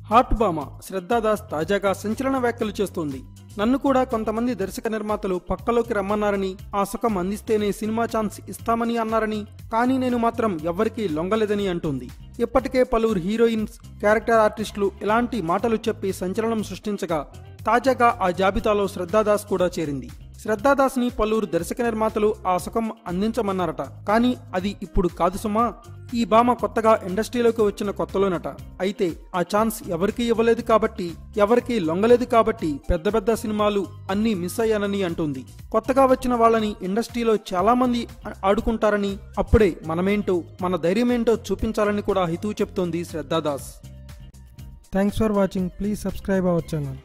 hot బామ శ్రద్ధాదాస్ తాజాగా సంచలన వ్యాఖ్యలు చేస్తోంది నన్ను కూడా కొంతమంది దర్శక నిర్మాతలు పక్కలోకి రమ్మన్నారని ఆ సుఖం అందిస్తేనే సినిమా ఛాన్స్ ఇస్తామని అన్నారని కానీ నేను మాత్రం ఎవ్వరికీ లొంగలేదని అంటోంది ఇప్పటికే పలువురు హీరోయిన్స్ క్యారెక్టర్ ఆర్టిస్టులు ఇలాంటి మాటలు చెప్పి సంచలనం సృష్టించగా తాజాగా ఆ జాబితాలో శ్రద్ధాదాస్ కూడా చేరింది శ్రద్ధాదాస్ ని పలువురు దర్శక నిర్మాతలు ఆ సుఖం అందించమన్నారట కానీ అది ఇప్పుడు కాదు సుమా ఈ భామ కొత్తగా ఇండస్ట్రీలోకి వచ్చిన కొత్తలోనట అయితే ఆ ఛాన్స్ ఎవరికీ ఇవ్వలేదు కాబట్టి ఎవరికీ లొంగలేదు కాబట్టి పెద్ద పెద్ద సినిమాలు అన్నీ మిస్ అయ్యానని అంటుంది కొత్తగా వచ్చిన వాళ్ళని ఇండస్ట్రీలో చాలా మంది ఆ- ఆడుకుంటారని అప్పుడే మనమేంటో మన ధైర్యమేంటో చూపించాలని కూడా హితవు చెప్తోంది Shraddha Das thanks for watching please subscribe our channel